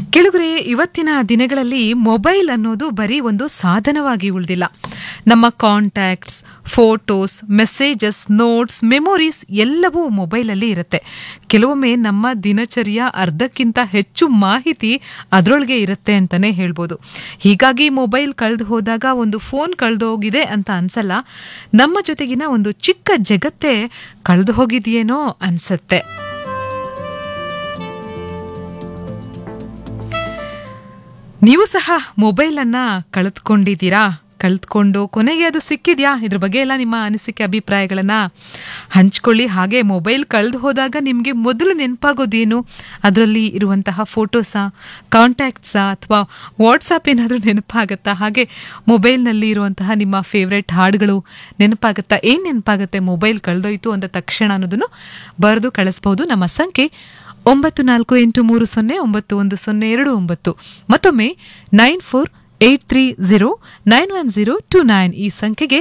ಕೆಳಗರೆ ಇವತ್ತಿನ ದಿನಗಳಲ್ಲಿ ಮೊಬೈಲ್ ಅನ್ನೋದು ಬರೀ ಒಂದು ಸಾಧನವಾಗಿ ಉಳಿದಿಲ್ಲ ನಮ್ಮ contacts photos messages notes memories ಎಲ್ಲವೂ ಮೊಬೈಲಲ್ಲಿ ಇರುತ್ತೆ ಕೆಲವೊಮ್ಮೆ ನಮ್ಮ ದಿನಚರಿಯ ಅರ್ಧಕ್ಕಿಂತ ಹೆಚ್ಚು ಮಾಹಿತಿ ಅದರೊಳಗೆ ಇರುತ್ತೆ ಅಂತಾನೆ ಹೇಳ್ಬೋದು ಹೀಗಾಗಿ ಮೊಬೈಲ್ ಕಳೆದು ಹೋದಾಗ ಒಂದು ಫೋನ್ ಕಳೆದು ಹೋಗಿದೆ ಅಂತ ಅನ್ಸಲ್ಲ ನಮ್ಮ ಜೊತೆಗಿನ ಒಂದು ಚಿಕ್ಕ ಜಗತ್ತೇ ಕಳೆದು ಹೋಗಿದೆಯೇನೋ ಅನ್ಸತ್ತೆ ನೀವು ಸಹ ಮೊಬೈಲ್ ಅನ್ನ ಕಳೆದುಕೊಂಡಿದ್ದೀರಾ ಕಳೆದುಕೊಂಡು ಕೊನೆಗೆ ಅದು ಸಿಕ್ಕಿದ್ಯಾ ಇದ್ರ ಬಗ್ಗೆ ಎಲ್ಲ ನಿಮ್ಮ ಅನಿಸಿಕೆ ಅಭಿಪ್ರಾಯಗಳನ್ನ ಹಂಚ್ಕೊಳ್ಳಿ ಹಾಗೆ ಮೊಬೈಲ್ ಕಳೆದು ಹೋದಾಗ ನಿಮಗೆ ಮೊದಲು ನೆನಪಾಗೋದೇನು ಅದರಲ್ಲಿ ಇರುವಂತಹ ಫೋಟೋಸಾ ಕಾಂಟ್ಯಾಕ್ಟ್ಸಾ ಅಥವಾ ವಾಟ್ಸಾಪ್ ಏನಾದರೂ ನೆನಪಾಗತ್ತಾ ಹಾಗೆ ಮೊಬೈಲ್ನಲ್ಲಿ ಇರುವಂತಹ ನಿಮ್ಮ ಫೇವ್ರೆಟ್ ಹಾಡುಗಳು ನೆನಪಾಗತ್ತಾ ಏನು ನೆನಪಾಗುತ್ತೆ ಮೊಬೈಲ್ ಕಳೆದೋಯ್ತು ಅಂದ ತಕ್ಷಣ ಅನ್ನೋದನ್ನು ಬರೆದು ಕಳಿಸ್ಬಹುದು ನಮ್ಮ ಸಂಖ್ಯೆ ಒಂಬತ್ತು ನಾಲ್ಕು ಎಂಟು ಮೂರು ಸೊನ್ನೆ ಒಂಬತ್ತು ಒಂದು ಸೊನ್ನೆ ಎರಡು ಒಂಬತ್ತು ಮತ್ತೊಮ್ಮೆ nine four eight three zero nine one zero two nine ಈ ಸಂಖ್ಯೆಗೆ